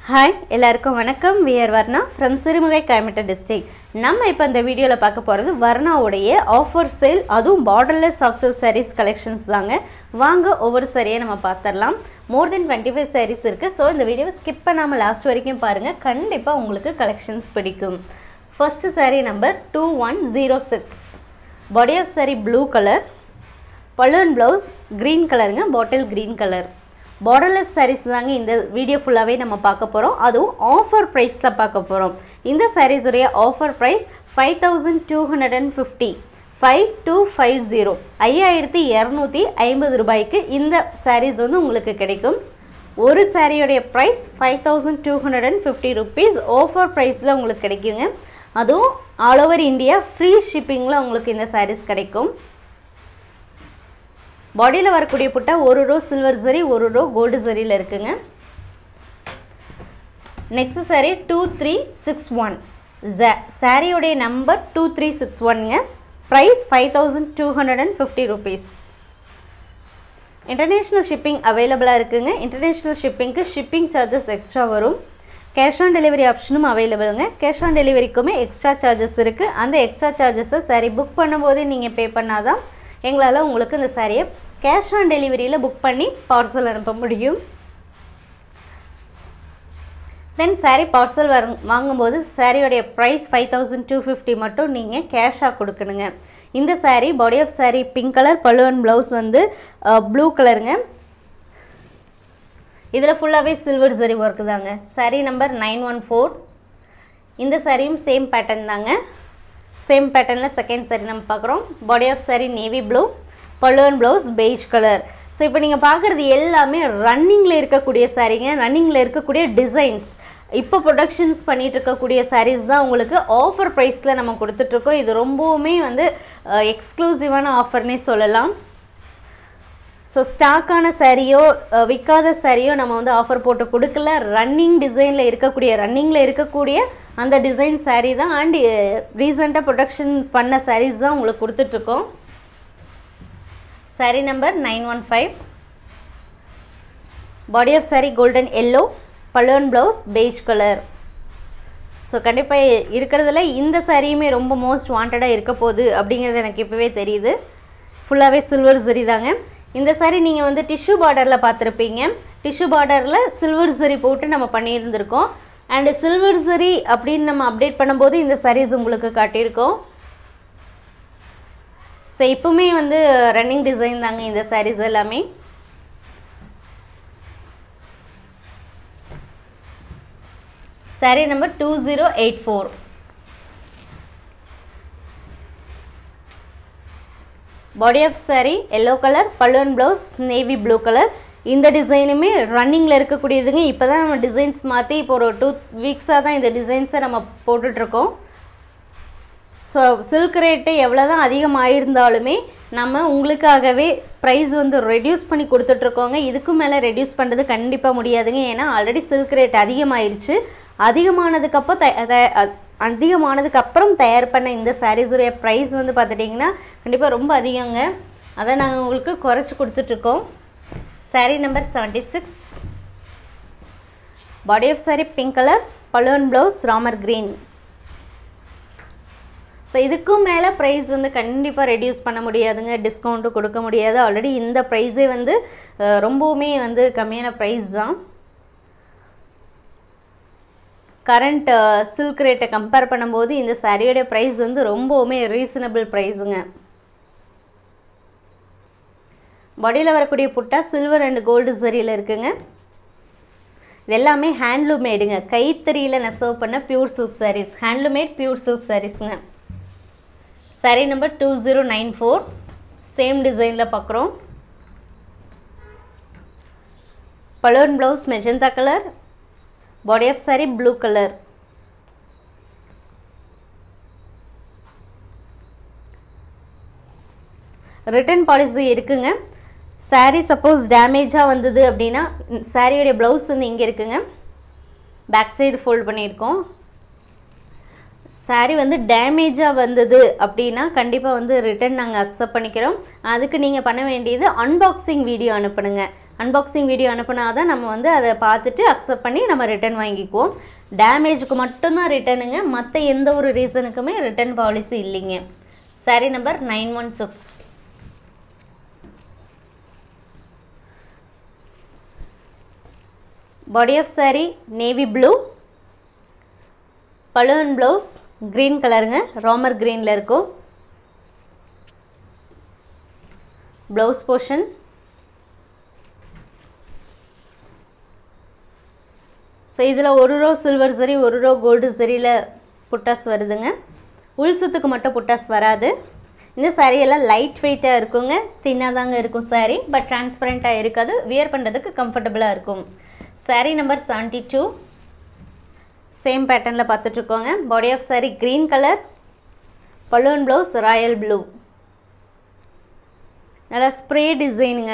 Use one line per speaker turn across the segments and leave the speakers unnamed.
hi எல்லாருக்கும் வணக்கம் we're Varna from Sirumugai Coimbatore district நம்ம இப்போ இந்த வீடியோவில் பார்க்க போகிறது வர்ணாவுடைய ஆஃபர் சேல் அதுவும் borderless soft silk sarees collections தாங்க வாங்க ஒவ்வொரு சரியை நம்ம பார்த்துடலாம் more than twenty five sarees இருக்குது ஸோ இந்த வீடியோவை ஸ்கிப் பண்ணாமல் லாஸ்ட் வரைக்கும் பாருங்கள் கண்டிப்பாக உங்களுக்கு கலெக்ஷன்ஸ் பிடிக்கும் first saree number two one zero six body of saree blue colour பலூன் ப்ளவுஸ் க்ரீன் கலருங்க bottle green colour borderless sarees தாங்க இந்த வீடியோ ஃபுல்லாகவே நம்ம பார்க்க போகிறோம் அதுவும் ஆஃபர் ப்ரைஸில் பார்க்க போகிறோம் இந்த sarees உடைய offer price five thousand two hundred and fifty five two five zero ஐயாயிரத்தி இரநூத்தி ஐம்பது ரூபாய்க்கு இந்த sarees வந்து உங்களுக்கு கிடைக்கும் ஒரு சாரியோடைய price five thousand two hundred and fifty rupees offer ப்ரைஸில் உங்களுக்கு கிடைக்குங்க அதுவும் ஆல் ஓவர் இந்தியா ஃப்ரீ ஷிப்பிங்கில் உங்களுக்கு இந்த sarees கிடைக்கும் பாடியில் வரக்கூடிய புட்டா ஒரு ரோ சில்வர் சரி ஒரு ரோ கோல்டு சரியில் இருக்குங்க next saree two three six one சாரியோடைய நம்பர் டூ த்ரீ சிக்ஸ் ஒன்ங்க price five thousand two hundred and fifty rupees international shipping அவைலபிளாக இருக்குங்க இன்டர்நேஷ்னல் ஷிப்பிங்க்கு ஷிப்பிங் சார்ஜஸ் எக்ஸ்ட்ரா வரும் கேஷ் ஆன் டெலிவரி ஆப்ஷனும் அவைலபிளுங்க கேஷ் ஆன் டெலிவரிக்குமே எக்ஸ்ட்ரா சார்ஜஸ் இருக்குது அந்த எக்ஸ்ட்ரா சார்ஜஸை சாரி புக் பண்ணும்போதே நீங்கள் பே பண்ணாதான் எங்களால் உங்களுக்கு இந்த சாரியை கேஷ் ஆன் டெலிவரியில் புக் பண்ணி பார்சல் அனுப்ப முடியும் தென் சாரீ பார்சல் வர வாங்கும்போது சாரியோடைய price five thousand two fifty மட்டும் நீங்கள் கேஷாக கொடுக்கணுங்க இந்த saree body of saree pink colour பல்லுவன் ப்ளவுஸ் வந்து ப்ளூ கலருங்க இதில் ஃபுல்லாகவே சில்வர் சரி ஒர்க்கு தாங்க saree number nine one four இந்த சாரியும் சேம் பேட்டர்ன் தாங்க சேம் பேட்டர்னில் செகண்ட் சாரீ நம்ம பார்க்குறோம் body of saree navy blue பல்லுவன் ப்ளவுஸ் பெய்ஜ் கலர் ஸோ இப்போ நீங்கள் பார்க்குறது எல்லாமே ரன்னிங்கில் இருக்கக்கூடிய சாரீங்க ரன்னிங்கில் இருக்கக்கூடிய டிசைன்ஸ் இப்போ ப்ரொடக்ஷன்ஸ் பண்ணிகிட்டு இருக்கக்கூடிய சாரீஸ் தான் உங்களுக்கு ஆஃபர் ப்ரைஸில் நம்ம கொடுத்துட்ருக்கோம் இது ரொம்பவுமே வந்து எக்ஸ்க்ளூசிவான ஆஃபர்னே சொல்லலாம் ஸோ ஸ்டாக்கான சாரியோ விற்காத சாரியோ நம்ம வந்து ஆஃபர் போட்டு கொடுக்கல ரன்னிங் டிசைனில் இருக்கக்கூடிய ரன்னிங்கில் இருக்கக்கூடிய அந்த டிசைன் சாரீ தான் அண்ட் ரீசெண்டாக ப்ரொடக்ஷன் பண்ண சாரீஸ் தான் உங்களுக்கு கொடுத்துட்ருக்கோம் saree number nine one five body of saree golden yellow பலூன் ப்ளவுஸ் பெய்ஜ் கலர் ஸோ கண்டிப்பாக இருக்கிறதுல இந்த சாரியுமே ரொம்ப மோஸ்ட் வாண்டடாக இருக்க போகுது அப்படிங்கிறது எனக்கு இப்போவே தெரியுது ஃபுல்லாகவே சில்வர் சரி தாங்க இந்த சாரி நீங்கள் வந்து டிஷ்யூ பார்டரில் பார்த்துருப்பீங்க டிஷ்யூ பார்டரில் சில்வர் சரி போட்டு நம்ம பண்ணியிருந்திருக்கோம் அண்டு சில்வர் சரி அப்படின்னு நம்ம அப்டேட் பண்ணும்போது இந்த சாரீஸ் உங்களுக்கு காட்டியிருக்கோம் ஸோ இப்போவுமே வந்து ரன்னிங் டிசைன் தாங்க இந்த சாரீஸ் எல்லாமே saree number two zero eight four body of saree yellow colour பலூன் ப்ளவுஸ் நேவி ப்ளூ கலர் இந்த டிசைனுமே ரன்னிங்கில் இருக்கக்கூடியதுங்க இப்போ தான் நம்ம டிசைன்ஸ் மாற்றி இப்போ ஒரு டூ வீக்ஸாக தான் இந்த டிசைன்ஸை நம்ம போட்டுட்ருக்கோம் ஸோ சில்க் ரேட்டு எவ்வளோ தான் அதிகமாகிருந்தாலுமே நம்ம உங்களுக்காகவே ப்ரைஸ் வந்து ரெடியூஸ் பண்ணி கொடுத்துட்ருக்கோங்க இதுக்கும் மேலே ரெடியூஸ் பண்ணுறது கண்டிப்பாக முடியாதுங்க ஏன்னா ஆல்ரெடி சில்க் ரேட் அதிகமாயிருச்சு அதிகமானதுக்கப்புறம் த அதிகமானதுக்கு அப்புறம் தயார் பண்ண இந்த சாரீஸுடைய ப்ரைஸ் வந்து பார்த்துட்டிங்கன்னா கண்டிப்பாக ரொம்ப அதிகங்க அதை நாங்கள் உங்களுக்கு குறைச்சி கொடுத்துட்ருக்கோம் saree number seventy six body of saree pink colour பலூன் ப்ளவுஸ் ராமர் க்ரீன் ஸோ இதுக்கும் மேலே ப்ரைஸ் வந்து கண்டிப்பாக ரெடியூஸ் பண்ண முடியாதுங்க டிஸ்கவுண்ட்டும் கொடுக்க முடியாது ஆல்ரெடி இந்த ப்ரைஸே வந்து ரொம்பவுமே வந்து கம்மியான ப்ரைஸ் தான் கரண்ட் சில்க் ரேட்டை கம்பேர் பண்ணும்போது இந்த சாரியோட ப்ரைஸ் வந்து ரொம்பவுமே ரீசனபிள் ப்ரைஸுங்க பாடியில் வரக்கூடிய புட்டா சில்வர் அண்ட் கோல்டு சரியில் இருக்குங்க இது எல்லாமே ஹேண்ட்லூம் மேடுங்க கைத்தறியில் நெசவு பண்ண pure silk sarees handloom made pure silk சாரீஸுங்க saree number two zero nine four same டிசைனில் பார்க்குறோம் பலூன் blouse magenta colour body of saree blue colour return policy இருக்குங்க சாரீ சப்போஸ் டேமேஜாக வந்தது அப்படின்னா சாரியோடைய ப்ளவுஸ் வந்து இங்கே இருக்குங்க பேக் சைடு ஃபோல்ட் பண்ணியிருக்கோம் சாரீ வந்து டேமேஜாக வந்தது அப்படின்னா கண்டிப்பாக வந்து ரிட்டன் நாங்கள் அக்செப்ட் பண்ணிக்கிறோம் அதுக்கு நீங்கள் பண்ண வேண்டியது அன்பாக்சிங் வீடியோ அனுப்பணுங்க அன்பாக்சிங் வீடியோ அனுப்புனா தான் நம்ம வந்து அதை பார்த்துட்டு அக்செப்ட் பண்ணி நம்ம ரிட்டர்ன் வாங்கிக்குவோம் டேமேஜுக்கு மட்டும்தான் ரிட்டர்னுங்க மற்ற எந்த ஒரு ரீசனுக்குமே ரிட்டர்ன் பாலிசி இல்லைங்க saree number nine one six body of saree navy blue பலூன் ப்ளவுஸ் க்ரீன் கலருங்க ராமர் க்ரீனில் இருக்கும் ப்ளவுஸ் போர்ஷன் ஸோ இதில் ஒரு ரோ சில்வர் சரி ஒரு ரோ கோல்டு சரியில் புட்டாஸ் வருதுங்க உள் சுத்துக்கு மட்டும் புட்டாஸ் வராது இந்த saree எல்லாம் லைட் வெயிட்டாக இருக்குங்க தின்னாக தாங்க இருக்கும் saree பட் டிரான்ஸ்பரண்ட்டாக இருக்காது வியர் பண்ணுறதுக்கு கம்ஃபர்டபுளாக இருக்கும் saree number seventy two same பேட்டர்னில் பார்த்துட்ருக்கோங்க body of saree green colour பலூன் ப்ளவுஸ் ராயல் ப்ளூ நல்லா ஸ்ப்ரே டிசைனுங்க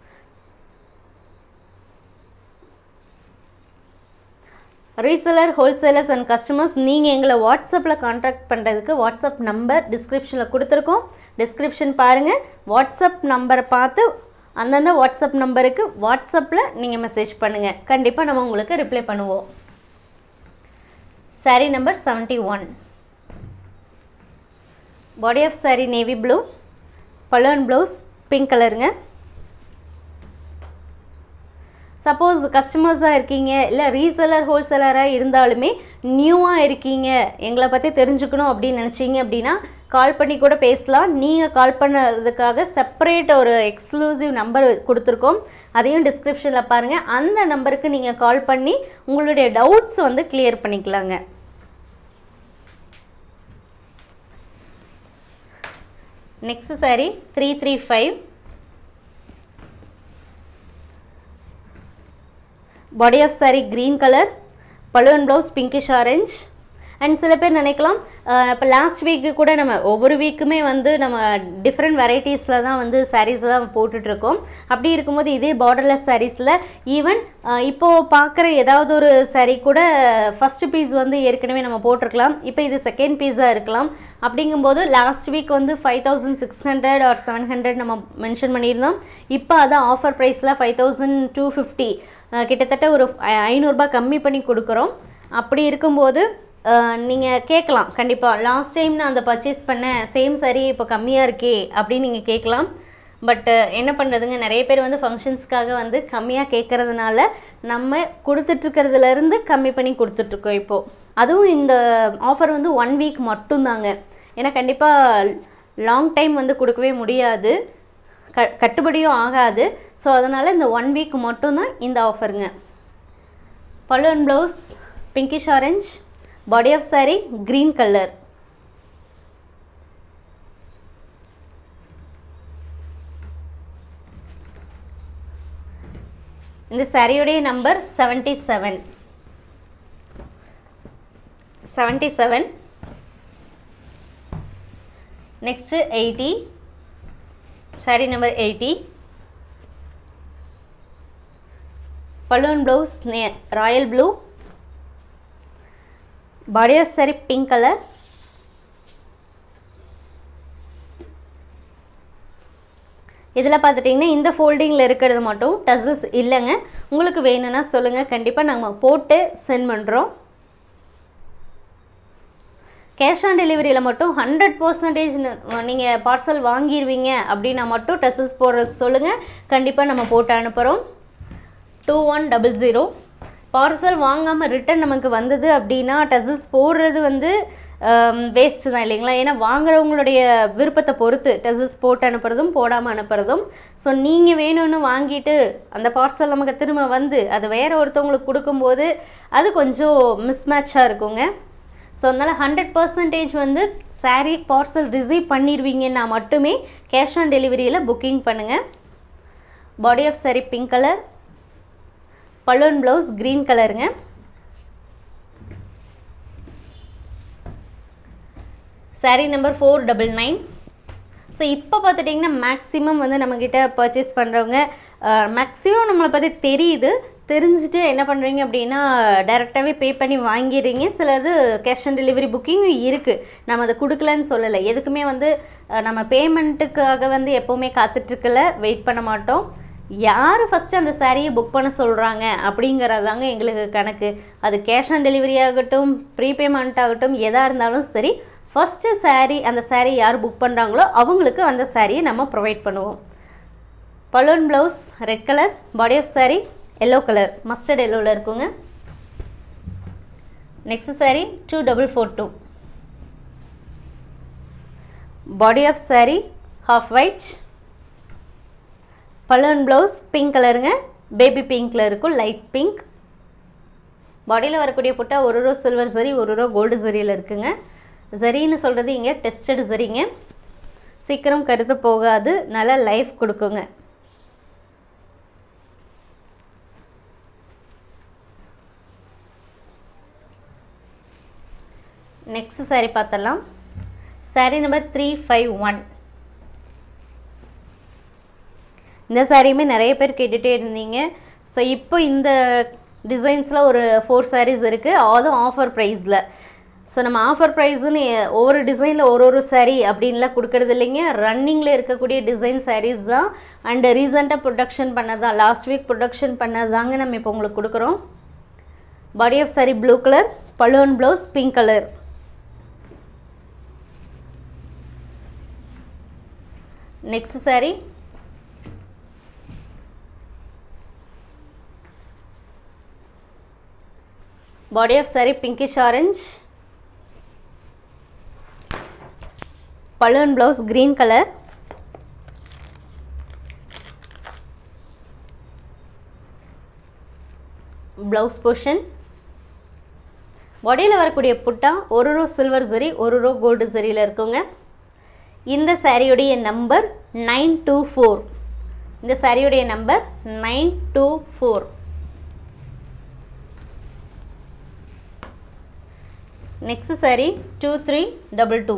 ரீசெலர் ஹோல்சேலர்ஸ் அண்ட் கஸ்டமர்ஸ் நீங்கள் எங்களை வாட்ஸ்அப்பில் காண்டாக்ட் பண்ணுறதுக்கு வாட்ஸ்அப் நம்பர் டிஸ்கிரிப்ஷனில் கொடுத்துருக்கோம் டிஸ்கிரிப்ஷன் பாருங்கள் வாட்ஸ்அப் நம்பரை பார்த்து அந்தந்த வாட்ஸ்அப் நம்பருக்கு வாட்ஸ்அப்பில் நீங்கள் மெசேஜ் பண்ணுங்கள் கண்டிப்பாக நம்ம உங்களுக்கு ரிப்ளை பண்ணுவோம் saree number seventy one body of saree navy blue பலூன் ப்ளவுஸ் பிங்க் கலருங்க சப்போஸ் கஸ்டமர்ஸாக இருக்கீங்க இல்லை ரீசெலர் ஹோல்சேலராக இருந்தாலுமே நியூவாக இருக்கீங்க எங்களை பற்றி தெரிஞ்சுக்கணும் அப்படின்னு நினச்சிங்க அப்படின்னா கால் பண்ணி கூட பேசலாம் நீங்கள் கால் பண்ணுறதுக்காக செப்பரேட் ஒரு எக்ஸ்க்ளூசிவ் நம்பர் கொடுத்துருக்கோம் அதையும் டிஸ்கிரிப்ஷனில் பாருங்கள் அந்த நம்பருக்கு நீங்கள் கால் பண்ணி உங்களுடைய டவுட்ஸ் வந்து கிளியர் பண்ணிக்கலாங்க next saree three three five body of saree green colour பலூன் ப்ளவுஸ் பிங்கிஷ் ஆரஞ்ச் அண்ட் சில பேர் நினைக்கலாம் இப்போ லாஸ்ட் வீக்கு கூட நம்ம ஒவ்வொரு வீக்குமே வந்து நம்ம டிஃப்ரெண்ட் வெரைட்டிஸில் தான் வந்து சாரீஸ் தான் போட்டுட்ருக்கோம் அப்படி இருக்கும்போது இதே பார்டர்லெஸ் சாரீஸில் ஈவன் இப்போது பார்க்குற ஏதாவது ஒரு சாரீ கூட ஃபஸ்ட்டு பீஸ் வந்து ஏற்கனவே நம்ம போட்டிருக்கலாம் இப்போ இது செகண்ட் பீஸாக இருக்கலாம் அப்படிங்கும்போது லாஸ்ட் வீக் வந்து five thousand six hundred or seven hundred நம்ம மென்ஷன் பண்ணியிருந்தோம் இப்போ அதான் ஆஃபர் ப்ரைஸில் ஃபைவ் தௌசண்ட் டூ ஃபிஃப்டி கிட்டத்தட்ட ஒரு ஐநூறுரூபா கம்மி பண்ணி கொடுக்குறோம் அப்படி இருக்கும்போது நீங்கள் கேட்கலாம் கண்டிப்பாக லாஸ்ட் டைம் நான் அந்த பர்ச்சேஸ் பண்ணேன் சேம் சரி இப்போ கம்மியாக இருக்கே அப்படின்னு நீங்கள் கேட்கலாம் பட் என்ன பண்ணுறதுங்க நிறைய பேர் வந்து ஃபங்க்ஷன்ஸ்க்காக வந்து கம்மியாக கேட்குறதுனால நம்ம கொடுத்துட்ருக்கிறதுலேருந்து கம்மி பண்ணி கொடுத்துட்ருக்கோம் இப்போது அதுவும் இந்த ஆஃபர் வந்து ஒன் வீக் மட்டும்தாங்க ஏன்னா கண்டிப்பாக லாங் டைம் வந்து கொடுக்கவே முடியாது க கட்டுப்படியும் ஆகாது ஸோ அதனால் இந்த ஒன் வீக் மட்டும்தான் இந்த ஆஃபருங்க பலூன் blouse pinkish orange body of saree green colour இந்த சாரியுடைய number seventy seven seventy seven next eighty saree number eighty பலூன் ப்ளவுஸ் நே royal blue body of saree pink colour இதில் பார்த்துட்டிங்கன்னா இந்த ஃபோல்டிங்கில் இருக்கிறது மட்டும் டசஸ் இல்லைங்க உங்களுக்கு வேணும்னா சொல்லுங்கள் கண்டிப்பாக நாங்கள் போட்டு சென்ட் பண்ணுறோம் கேஷ் ஆன் டெலிவரியில் மட்டும் ஹண்ட்ரட் பர்சன்டேஜ் நீங்கள் பார்சல் வாங்கிடுவீங்க அப்படின்னா மட்டும் டெசஸ் போடுறதுக்கு சொல்லுங்கள் கண்டிப்பாக நம்ம போட்டு அனுப்புகிறோம் two one double zero parcel வாங்காமல் ரிட்டன் நமக்கு வந்தது அப்படின்னா டெசஸ் போடுறது வந்து வேஸ்ட்டு தான் இல்லைங்களா ஏன்னா வாங்குறவங்களுடைய விருப்பத்தை பொறுத்து டெசஸ் போட்டு அனுப்புறதும் போடாமல் அனுப்புறதும் ஸோ நீங்கள் வேணும்னு வாங்கிட்டு அந்த பார்சல் நமக்கு திரும்ப வந்து அது வேறு ஒருத்தவங்களுக்கு கொடுக்கும்போது அது கொஞ்சம் மிஸ்மேட்சாக இருக்குங்க ஸோ அதனால் ஹண்ட்ரட் பர்சன்டேஜ் வந்து சாரீ பார்சல் ரிசீவ் பண்ணிடுவீங்கன்னா மட்டுமே கேஷ் ஆன் டெலிவரியில் புக்கிங் பண்ணுங்கள் body of saree pink colour பலூன் ப்ளவுஸ் க்ரீன் கலருங்க saree number four double nine so இப்போ பார்த்துட்டிங்கன்னா மேக்ஸிமம் வந்து நம்மக்கிட்ட பர்ச்சேஸ் பண்ணுறவங்க மேக்ஸிமம் நம்மளை பற்றி தெரியுது தெரிஞ்சுட்டு என்ன பண்ணுறீங்க அப்படின்னா டேரெக்டாகவே பே பண்ணி வாங்கிடுறீங்க சிலது கேஷ் ஆன் டெலிவரி புக்கிங்கும் இருக்குது நம்ம அதை கொடுக்கலன்னு சொல்லலை எதுக்குமே வந்து நம்ம பேமெண்ட்டுக்காக வந்து எப்போவுமே காத்துட்ருக்கல வெயிட் பண்ண மாட்டோம் யார் ஃபஸ்ட்டு அந்த சாரியை புக் பண்ண சொல்கிறாங்க அப்படிங்கிறதாங்க எங்களுக்கு கணக்கு அது கேஷ் ஆன் டெலிவரி ஆகட்டும் ப்ரீபேமெண்ட் ஆகட்டும் எதாக இருந்தாலும் சரி ஃபஸ்ட்டு saree அந்த saree யார் புக் பண்ணுறாங்களோ அவங்களுக்கு அந்த சாரியை நம்ம ப்ரொவைட் பண்ணுவோம் பலூன் blouse red colour body of saree yellow colour mustard எல்லோவில் இருக்குங்க next saree two double four two body of saree half white பலூன் ப்ளவுஸ் பிங்க் கலருங்க பேபி பிங்க்கில் இருக்கும் லைட் பிங்க் பாடியில் வரக்கூடிய புட்டா ஒரு ரோ சில்வர் சரி ஒரு ரோ கோல்டு சரியில் இருக்குங்க சரின்னு சொல்கிறது இங்கே டெஸ்டட் சரிங்க சீக்கிரம் கருத்து போகாது நல்ல லைஃப் கொடுக்குங்க நெக்ஸ்ட் saree பார்த்தலாம் saree number three five one இந்த சாரியுமே நிறைய பேர் கேட்டுகிட்டே இருந்தீங்க ஸோ இப்போ இந்த டிசைன்ஸில் ஒரு ஃபோர் sarees இருக்குது அதுவும் ஆஃபர் ப்ரைஸில் ஸோ நம்ம ஆஃபர் ப்ரைஸ்னு ஒவ்வொரு டிசைனில் ஒரு ஒரு saree அப்படின்லாம் கொடுக்கறது இல்லைங்க ரன்னிங்கில் இருக்கக்கூடிய டிசைன் sarees தான் அண்டு ரீசெண்டாக ப்ரொடக்ஷன் பண்ணதான் லாஸ்ட் வீக் ப்ரொடக்ஷன் பண்ணதாங்க நம்ம இப்போ உங்களுக்கு கொடுக்குறோம் body of saree blue colour பலூன் blouse pink colour next saree body of saree pinkish orange balloon blouse green color blouse portion பாடியில் வரக்கூடிய புட்டா ஒரு ரோ சில்வர் சரி ஒரு ரோ கோல்டு சரியில் இருக்குங்க இந்த சாரியுடைய நம்பர் நைன் டூ ஃபோர் இந்த சாரியுடைய number nine two four next saree two three double two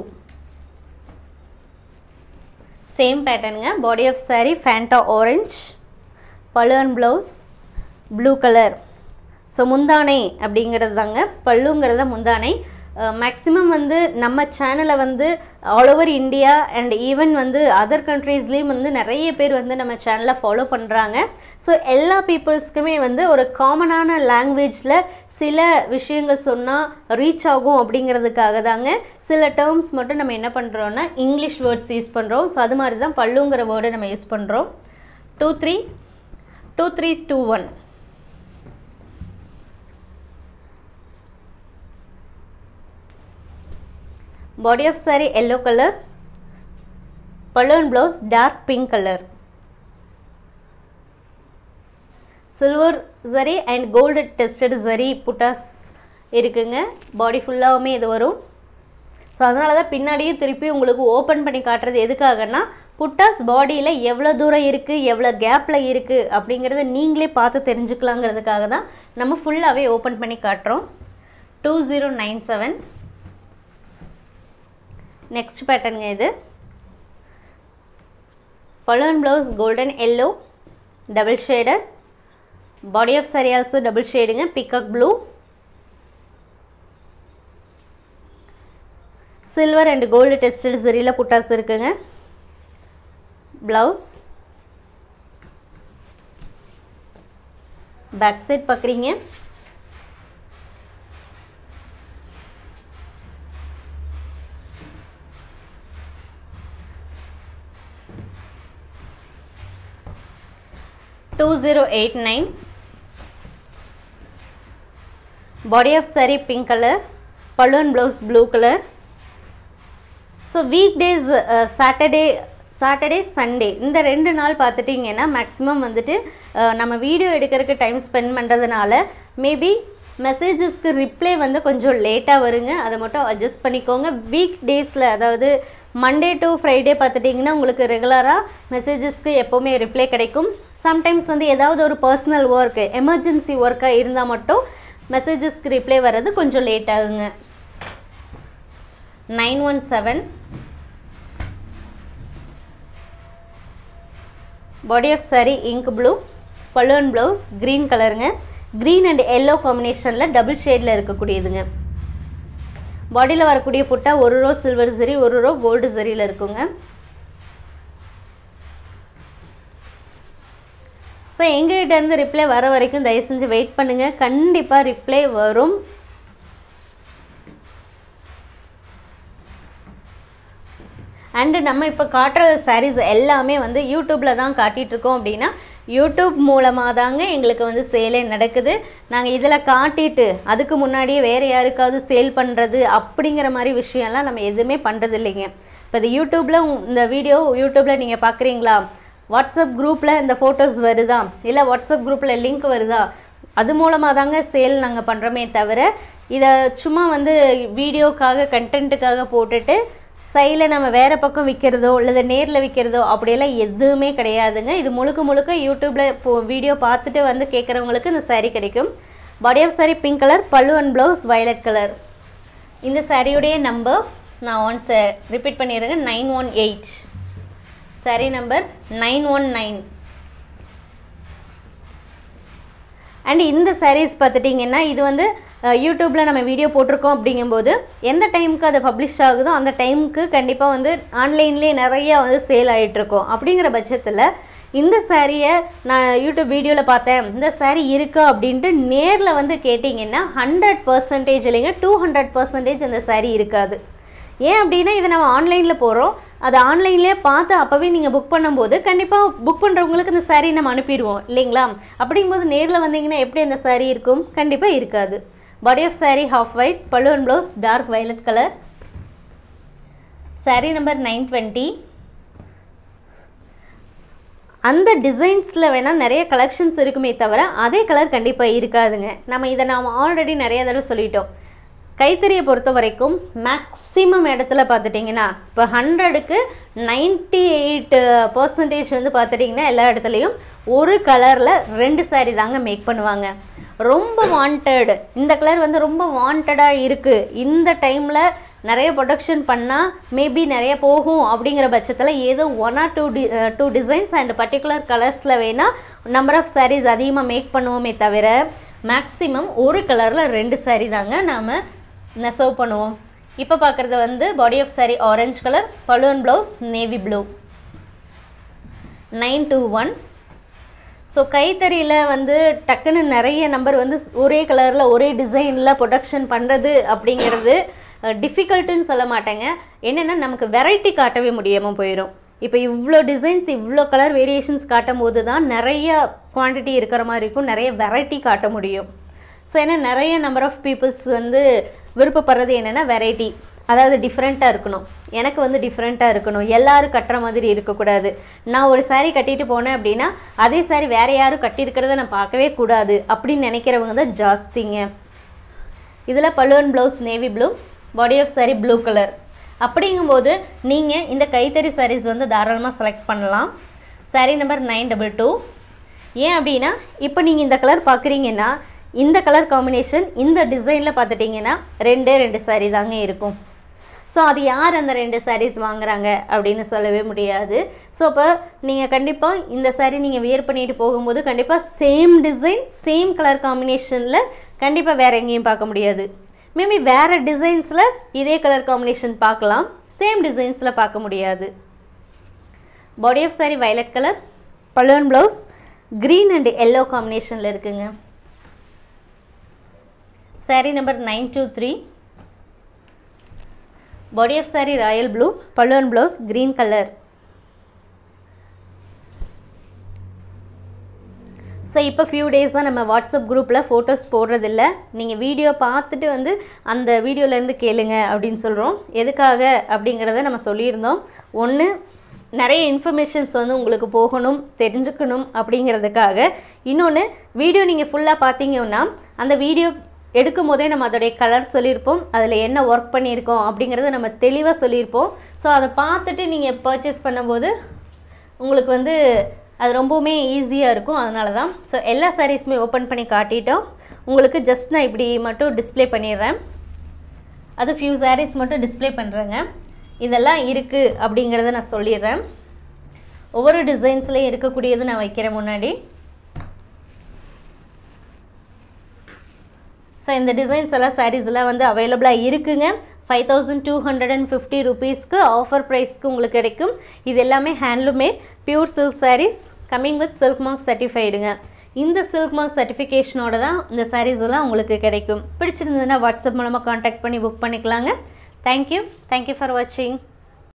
same பேட்டர்னுங்க body of saree Fanta orange பலூன் ப்ளவுஸ் ப்ளூ கலர் ஸோ முந்தானை அப்படிங்கிறது தாங்க பல்லுங்கிறது தான் முந்தானை மேக்ஸிமம் வந்து நம்ம சேனலை வந்து all over India and even வந்து அதர் கண்ட்ரீஸ்லேயும் வந்து நிறைய பேர் வந்து நம்ம சேனலை ஃபாலோ பண்ணுறாங்க ஸோ எல்லா பீப்புள்ஸ்க்குமே வந்து ஒரு காமனான லாங்குவேஜில் சில விஷயங்கள் சொன்னால் ரீச் ஆகும் அப்படிங்கிறதுக்காக தாங்க சில டேர்ம்ஸ் மட்டும் நம்ம என்ன பண்ணுறோன்னா இங்கிலீஷ் வேர்ட்ஸ் யூஸ் பண்ணுறோம் ஸோ அது மாதிரி தான் பல்லுங்கிற வேர்டை நம்ம யூஸ் பண்ணுறோம் two three two three two one body of saree yellow color balloon blouse dark pink color silver zari and gold tested zari புட்டாஸ் இருக்குங்க பாடி ஃபுல்லாகவுமே இது வரும் ஸோ அதனால தான் பின்னாடியும் திருப்பி உங்களுக்கு ஓப்பன் பண்ணி காட்டுறது எதுக்காகன்னா புட்டாஸ் பாடியில் எவ்வளோ தூரம் இருக்குது எவ்வளோ கேப்பில் இருக்குது அப்படிங்கிறத நீங்களே பார்த்து தெரிஞ்சுக்கலாங்கிறதுக்காக தான் நம்ம ஃபுல்லாகவே ஓப்பன் பண்ணி காட்டுறோம் two zero nine seven next பேட்டர்னுங்க இது பலூன் blouse golden yellow double shader body of saree also double ஷேடுங்க peacock blue silver and gold tested சரியில் புட்டாஸ் இருக்குங்க ப்ளவுஸ் பேக் சைட் பார்க்குறீங்க two zero eight nine body of saree pink colour பலூன் blouse blue colour so week days Saturday Saturday Sunday இந்த ரெண்டு நாள் பார்த்துட்டிங்கன்னா மேக்ஸிமம் வந்துட்டு அஹ், நம்ம வீடியோ எடுக்கிறதுக்கு டைம் ஸ்பெண்ட் பண்ணுறதுனால மேபி மெசேஜஸ்க்கு ரிப்ளை வந்து கொஞ்சம் லேட்டாக வருங்க அதை மட்டும் அட்ஜஸ்ட் பண்ணிக்கோங்க வீக் டேஸில் அதாவது மண்டே டு ஃப்ரைடே பார்த்துட்டிங்கன்னா உங்களுக்கு ரெகுலராக மெசேஜஸ்க்கு எப்போவுமே ரிப்ளை கிடைக்கும் சம்டைம்ஸ் வந்து ஏதாவது ஒரு பர்சனல் ஒர்க் எமர்ஜென்சி ஒர்க்காக இருந்தால் மட்டும் மெசேஜஸ்க்கு ரிப்ளை வர்றது கொஞ்சம் லேட் ஆகுங்க nine one seven body of saree ink blue பலூன் blouse green colour green and yellow காம்பினேஷனில் டபுள் ஷேடில் இருக்கக்கூடியதுங்க பாடியில் வரக்கூடிய புட்டா ஒரு ரோ சில்வர் சரி ஒரு ரோ கோல்டு சரியில் இருக்குங்க ஸோ எங்ககிட்ட இருந்து ரிப்ளை வர வரைக்கும் தயவு செஞ்சு வெயிட் பண்ணுங்கள் கண்டிப்பாக ரிப்ளை வரும் அண்டு நம்ம இப்போ காட்டுற சாரீஸ் எல்லாமே வந்து யூடியூப்பில் தான் காட்டிகிட்ருக்கோம் அப்படின்னா யூடியூப் மூலமாக தாங்க எங்களுக்கு வந்து சேலே நடக்குது நாங்கள் இதில் காட்டிட்டு அதுக்கு முன்னாடியே வேறு யாருக்காவது சேல் பண்ணுறது அப்படிங்கிற மாதிரி விஷயம்லாம் நம்ம எதுவுமே பண்ணுறது இல்லைங்க இப்போ இது யூடியூப்பில் இந்த வீடியோ யூடியூப்பில் நீங்கள் பார்க்குறீங்களா வாட்ஸ்அப் குரூப்பில் இந்த ஃபோட்டோஸ் வருதா இல்லை வாட்ஸ்அப் குரூப்பில் லிங்க் வருதா அது மூலமாக தாங்க சேல் நாங்கள் பண்ணுறோமே தவிர இதை சும்மா வந்து வீடியோக்காக கண்டென்ட்டுக்காக போட்டுட்டு சைடில் நம்ம வேறு பக்கம் விற்கிறதோ இல்லை நேரில் விற்கிறதோ அப்படியெல்லாம் எதுவுமே கிடையாதுங்க இது முழுக்க முழுக்க யூடியூப்பில் இப்போ வீடியோ பார்த்துட்டு வந்து கேட்குறவங்களுக்கு இந்த saree கிடைக்கும் body of saree pink colour pallu and blouse violet colour இந்த சாரியுடைய நம்பர் நான் ஒன்ஸ் ரிப்பீட் பண்ணிடுறேங்க nine one eight saree number nine one nine and இந்த sarees பார்த்துட்டிங்கன்னா இது வந்து யூடியூப்பில் நம்ம வீடியோ போட்டிருக்கோம் அப்படிங்கும்போது எந்த டைமுக்கு அது பப்ளிஷ் ஆகுதோ அந்த டைமுக்கு கண்டிப்பாக வந்து ஆன்லைன்லேயே நிறையா வந்து சேல் ஆகிட்டுருக்கோம் அப்படிங்கிற பட்சத்தில் இந்த சாரியை நான் யூடியூப் வீடியோவில் பார்த்தேன் இந்த saree இருக்கா அப்படின்ட்டு நேரில் வந்து கேட்டிங்கன்னா ஹண்ட்ரட் பர்சன்டேஜ் இல்லைங்க டூ ஹண்ட்ரட் பர்சன்டேஜ் அந்த saree இருக்காது ஏன் அப்படின்னா இதை நம்ம ஆன்லைனில் போகிறோம் அதை ஆன்லைன்லேயே பார்த்து அப்போவே நீங்கள் புக் பண்ணும்போது கண்டிப்பாக புக் பண்ணுறவங்களுக்கு இந்த saree நம்ம அனுப்பிடுவோம் இல்லைங்களா அப்படிங்கும்போது நேரில் வந்தீங்கன்னா எப்படி அந்த saree இருக்கும் கண்டிப்பாக இருக்காது body of saree half white pallu and blouse dark violet colour saree number nine twenty அந்த டிசைன்ஸில் வேணால் நிறைய கலெக்ஷன்ஸ் இருக்குமே தவிர அதே கலர் கண்டிப்பாக இருக்காதுங்க நம்ம இதை நாம் ஆல்ரெடி நிறைய தடவை சொல்லிட்டோம் கைத்தறியை பொறுத்த வரைக்கும் மேக்ஸிமம் இடத்துல பார்த்துட்டிங்கன்னா இப்போ ஹண்ட்ரடுக்கு நைன்ட்டி எயிட் பர்சன்டேஜ் வந்து பார்த்துட்டிங்கன்னா எல்லா இடத்துலையும் ஒரு கலரில் ரெண்டு saree தாங்க மேக் பண்ணுவாங்க ரொம்ப வாண்டட் இந்த கலர் வந்து ரொம்ப வாண்டடாக இருக்குது இந்த டைமில் நிறைய ப்ரொடக்ஷன் பண்ணால் மேபி நிறைய போகும் அப்படிங்கிற பட்சத்தில் ஏதோ ஒன் ஆர் டூ டி டூ டிசைன்ஸ் அண்ட் பர்டிகுலர் கலர்ஸில் வேணால் நம்பர் ஆஃப் sarees அதிகமாக மேக் பண்ணுவோமே தவிர மேக்ஸிமம் ஒரு கலரில் ரெண்டு saree தாங்க நாம் நெசவு பண்ணுவோம் இப்போ பார்க்குறது வந்து body of saree orange colour பலூன் blouse navy blue nine two one so கைத்தறியில் வந்து டக்குன்னு நிறைய நம்பர் வந்து ஒரே கலரில் ஒரே டிசைனில் ப்ரொடக்ஷன் பண்ணுறது அப்படிங்கிறது டிஃபிகல்ட்டுன்னு சொல்ல மாட்டேங்க என்னென்னா நமக்கு வெரைட்டி காட்டவே முடியாமல் போயிடும் இப்போ இவ்வளோ டிசைன்ஸ் இவ்வளோ கலர் வேரியேஷன்ஸ் காட்டும் போது தான் நிறைய குவான்டிட்டி இருக்கிற மாதிரி இருக்கும் நிறைய வெரைட்டி காட்ட முடியும் ஸோ ஏன்னா நிறைய நம்பர் ஆஃப் பீப்புள்ஸ் வந்து விருப்பப்படுறது என்னென்னா வெரைட்டி அதாவது டிஃப்ரெண்ட்டாக இருக்கணும் எனக்கு வந்து டிஃப்ரெண்ட்டாக இருக்கணும் எல்லாரும் கட்டுற மாதிரி இருக்கக்கூடாது நான் ஒரு saree கட்டிட்டு போனேன் அப்படின்னா அதே saree வேறு யாரும் கட்டியிருக்கிறத நான் பார்க்கவே கூடாது அப்படின்னு நினைக்கிறவங்க தான் ஜாஸ்திங்க இதில் பல்லுவன் blouse navy blue body of saree blue colour அப்படிங்கும்போது நீங்கள் இந்த கைத்தறி sarees வந்து தாராளமாக செலக்ட் பண்ணலாம் saree number nine double two ஏன் அப்படின்னா இப்போ நீங்கள் இந்த கலர் பார்க்குறீங்கன்னா இந்த கலர் காம்பினேஷன் இந்த டிசைனில் பார்த்துட்டிங்கன்னா ரெண்டே ரெண்டு saree தாங்க இருக்கும் ஸோ அது யார் அந்த ரெண்டு sarees வாங்குறாங்க அப்படின்னு சொல்லவே முடியாது ஸோ அப்போ நீங்கள் கண்டிப்பாக இந்த saree நீங்கள் வியர் பண்ணிட்டு போகும்போது கண்டிப்பாக சேம் டிசைன் சேம் கலர் காம்பினேஷனில் கண்டிப்பாக வேறு எங்கேயும் பார்க்க முடியாது மேபி வேறு டிசைன்ஸில் இதே கலர் காம்பினேஷன் பார்க்கலாம் சேம் டிசைன்ஸில் பார்க்க முடியாது body of saree violet colour பலூன் ப்ளவுஸ் க்ரீன் அண்ட் எல்லோ காம்பினேஷனில் இருக்குங்க saree number nine two three body of saree royal blue பலூன் ப்ளவுஸ் க்ரீன் கலர் ஸோ இப்போ ஃபியூ டேஸாக நம்ம வாட்ஸ்அப் குரூப்பில் ஃபோட்டோஸ் போடுறதில்ல நீங்கள் வீடியோ பார்த்துட்டு வந்து அந்த வீடியோலேருந்து கேளுங்க அப்படின்னு சொல்கிறோம் எதுக்காக அப்படிங்கிறத நம்ம சொல்லியிருந்தோம் ஒன்று நிறைய இன்ஃபர்மேஷன்ஸ் வந்து உங்களுக்கு போகணும் தெரிஞ்சுக்கணும் அப்படிங்கிறதுக்காக இன்னொன்று வீடியோ நீங்கள் ஃபுல்லாக பார்த்தீங்கன்னா அந்த வீடியோ எடுக்கும் போதே நம்ம அதோடைய கலர் சொல்லியிருப்போம் அதில் என்ன ஒர்க் பண்ணியிருக்கோம் அப்படிங்கிறத நம்ம தெளிவாக சொல்லியிருப்போம் ஸோ அதை பார்த்துட்டு நீங்கள் பர்ச்சேஸ் பண்ணும்போது உங்களுக்கு வந்து அது ரொம்பவுமே ஈஸியாக இருக்கும் அதனால தான் ஸோ எல்லா சாரீஸுமே ஓப்பன் பண்ணி காட்டிட்டோம் உங்களுக்கு ஜஸ்ட் நான் இப்படி மட்டும் டிஸ்ப்ளே பண்ணிடுறேன் அது ஃபியூ sarees மட்டும் டிஸ்ப்ளே பண்ணுறேங்க இதெல்லாம் இருக்குது அப்படிங்கிறத நான் சொல்லிடுறேன் ஒவ்வொரு டிசைன்ஸ்லேயும் இருக்கக்கூடியது நான் வைக்கிறேன் முன்னாடி ஸோ இந்த டிசைன்ஸ் எல்லாம் sarees எல்லாம் வந்து அவைலபிளாக இருக்குங்க five thousand two hundred and fifty ருபீஸ்க்கு ஆஃபர் ப்ரைஸ்க்கு உங்களுக்கு கிடைக்கும் இது எல்லாமே handloom made pure silk sarees coming with silk mark சர்டிஃபைடுங்க இந்த சில்க் மார்க் சர்டிஃபிகேஷனோட தான் இந்த sarees எல்லாம் உங்களுக்கு கிடைக்கும் பிடிச்சிருந்ததுன்னா வாட்ஸ்அப் மூலமாக காண்டாக்ட் பண்ணி புக் பண்ணிக்கலாங்க தேங்க்யூ தேங்க்யூ ஃபார் வாட்சிங்